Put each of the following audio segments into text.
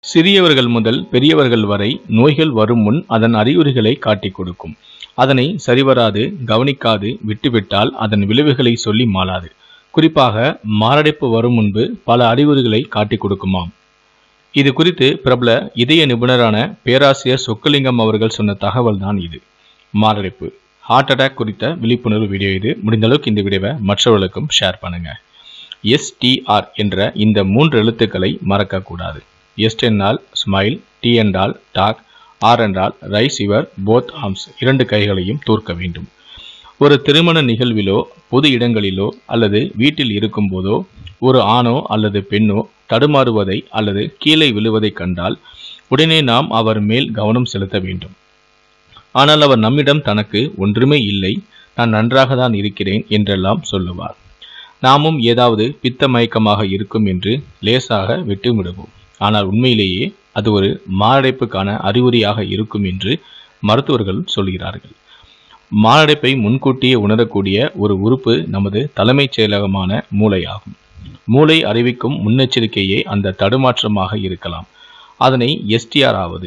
சிறியவர்கள் முதல் பெரியவர்கள் வரை நோய்கள் வரும் முன் அதன் அறிகுறிகளை காட்டிக் கொடுக்கும் அதனை சரிவராது கவனிக்காது விட்டுவிட்டால் அதன் விளைவுகளை சொல்லி மாளாது குறிப்பாக மாரடைப்பு வரும் முன்பு பல அறிகுறிகளை காட்டிக் கொடுக்குமாம் இது குறித்து பிரபல இதய நிபுணரான பேராசிரியர் சொக்கலிங்கம் அவர்கள் சொன்ன தகவல் தான் இது மாரடைப்பு ஹார்ட் அட்டாக் குறித்த விழிப்புணர்வு வீடியோ இது முடிந்த அளவுக்கு இந்த வீடியோவை மற்றவர்களுக்கும் ஷேர் பண்ணுங்க எஸ்டிஆர் என்ற இந்த மூன்று எழுத்துக்களை மறக்கக்கூடாது எஸ் என்றால் ஸ்மைல் டி என்றால் டாக் ஆர் என்றால் ரைஸ் யுவர் போத் ஆர்ம்ஸ் இரண்டு கைகளையும் தூர்க்க வேண்டும் ஒரு திருமண நிகழ்விலோ பொது இடங்களிலோ அல்லது வீட்டில் இருக்கும்போதோ ஒரு ஆணோ அல்லது பெண்ணோ தடுமாறுவதை அல்லது கீழே விழுவதை கண்டால் உடனே நாம் அவர் மேல் கவனம் செலுத்த வேண்டும் ஆனால் அவர் நம்மிடம் தனக்கு ஒன்றுமே இல்லை நான் நன்றாக தான் இருக்கிறேன் என்றெல்லாம் சொல்லுவார் நாமும் ஏதாவது பித்த மயக்கமாக இருக்கும் என்று லேசாக விட்டு விடுவோம் ஆனால் உண்மையிலேயே அது ஒரு மாரடைப்புக்கான அறிகுறியாக இருக்கும் என்று மருத்துவர்கள் சொல்கிறார்கள் மாரடைப்பை முன்கூட்டியே உணரக்கூடிய ஒரு உறுப்பு நமது தலைமைச் செயலகமான மூளையாகும் மூளை அறிவிக்கும் முன்னெச்சரிக்கையே அந்த தடுமாற்றமாக இருக்கலாம் அதனை எஸ்டிஆர் ஆவது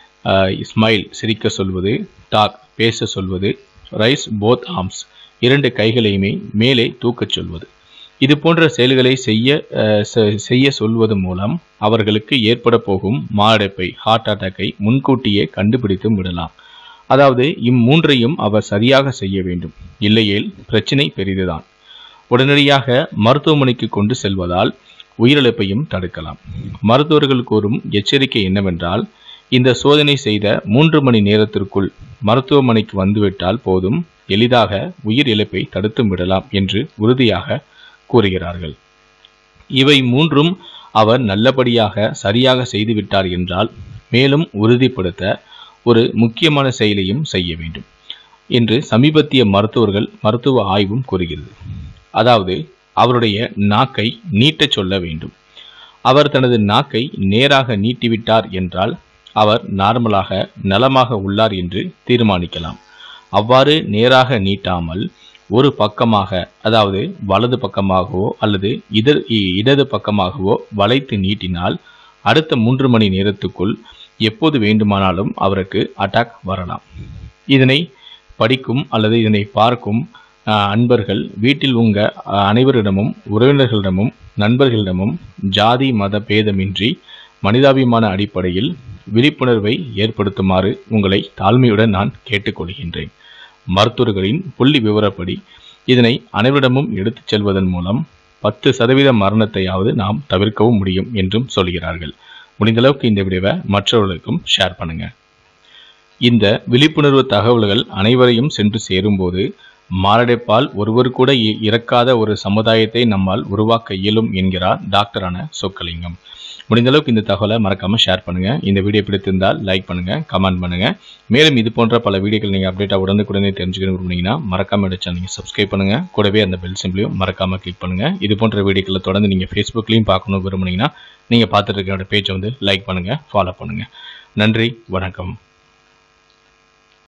ஸ்மைல் சிரிக்க சொல்வது டாக் பேச சொல்வது ரைஸ் போத் ஆர்ம்ஸ் இரண்டு கைகளையுமே மேலே தூக்கச் சொல்வது இது போன்ற செயல்களை செய்ய அஹ், செ- செய்ய சொல்வது மூலம் அவர்களுக்கு ஏற்பட போகும் மாரடைப்பை ஹார்ட் அட்டாக்கை முன்கூட்டியே கண்டுபிடித்து விடலாம் அதாவது இம்மூன்றையும் அவர் சரியாக செய்ய வேண்டும் இல்லையேல் பிரச்சினை பெரிதுதான் உடனடியாக மருத்துவமனைக்கு கொண்டு செல்வதால் உயிரிழப்பையும் தடுக்கலாம் மருத்துவர்கள் கூறும் எச்சரிக்கை என்னவென்றால் இந்த சோதனை செய்த மூன்று மணி நேரத்திற்குள் மருத்துவமனைக்கு வந்துவிட்டால் போதும் எளிதாக உயிர் இழப்பை தடுத்து விடலாம் என்று உறுதியாக கூறுகிறார்கள் இவை மூன்றும் அவர் நல்லபடியாக சரியாக செய்துவிட்டார் என்றால் மேலும் உறுதிப்படுத்த ஒரு முக்கியமான செயலையும் செய்ய வேண்டும் என்று சமீபத்திய மருத்துவர்கள் மருத்துவ ஆய்வும் கூறுகிறது அதாவது அவருடைய நாக்கை நீட்டச் சொல்ல வேண்டும் அவர் தனது நாக்கை நேராக நீட்டிவிட்டார் என்றால் அவர் நார்மலாக நலமாக உள்ளார் என்று தீர்மானிக்கலாம் அவ்வாறு நேராக நீட்டாமல் ஒரு பக்கமாக அதாவது வலது பக்கமாகவோ அல்லது இதர் இ- இடது பக்கமாகவோ வளைத்து நீட்டினால் அடுத்த மூன்று மணி நேரத்துக்குள் எப்போது வேண்டுமானாலும் அவருக்கு அட்டாக் வரலாம் இதனை படிக்கும் அல்லது இதனை பார்க்கும் அஹ், அன்பர்கள் வீட்டில் உங்க அஹ், அனைவரிடமும் உறவினர்களிடமும் நண்பர்களிடமும் ஜாதி மத பேதமின்றி மனிதாபிமான அடிப்படையில் விழிப்புணர்வை ஏற்படுத்துமாறு உங்களை தாழ்மையுடன் நான் கேட்டுக்கொள்கின்றேன் மருத்துவர்களின் புள்ளி விவரப்படி இதனை அனைவரிடமும் எடுத்துச் செல்வதன் மூலம் பத்து சதவீத மரணத்தையாவது நாம் தவிர்க்கவும் முடியும் என்றும் சொல்கிறார்கள் முடிந்த அளவுக்கு இந்த வீடியோவை மற்றவர்களுக்கும் ஷேர் பண்ணுங்க இந்த விழிப்புணர்வு தகவல்கள் அனைவரையும் சென்று சேரும்போது மாரடைப்பால் ஒருவர் கூட இ- இறக்காத ஒரு சமுதாயத்தை நம்மால் உருவாக்க இயலும் என்கிறார் டாக்டரான சொக்கலிங்கம் முடிந்த அளவுக்கு இந்த தகவலை மறக்காம ஷேர் பண்ணுங்க இந்த வீடியோ பிடித்திருந்தால் லைக் பண்ணுங்க கமெண்ட் பண்ணுங்க மேலும் இது போன்ற பல வீடியோக்கள் நீங்க அப்டேட்டா உடனுக்குடனே தெரிஞ்சுக்கணும் விரும்புனீங்கன்னா மறக்காம எடுத்து நீங்க சப்ஸ்கிரைப் பண்ணுங்க கூடவே அந்த பெல் சிம்பிளையும் மறக்காம கிளிக் பண்ணுங்க இது போன்ற வீடியோக்களை தொடர்ந்து நீங்க ஃபேஸ்புக்லயும் பார்க்கணும் விரும்புனீங்கன்னா நீங்க பார்த்துட்டு இருக்க பேஜை வந்து லைக் பண்ணுங்க ஃபாலோ பண்ணுங்க நன்றி வணக்கம்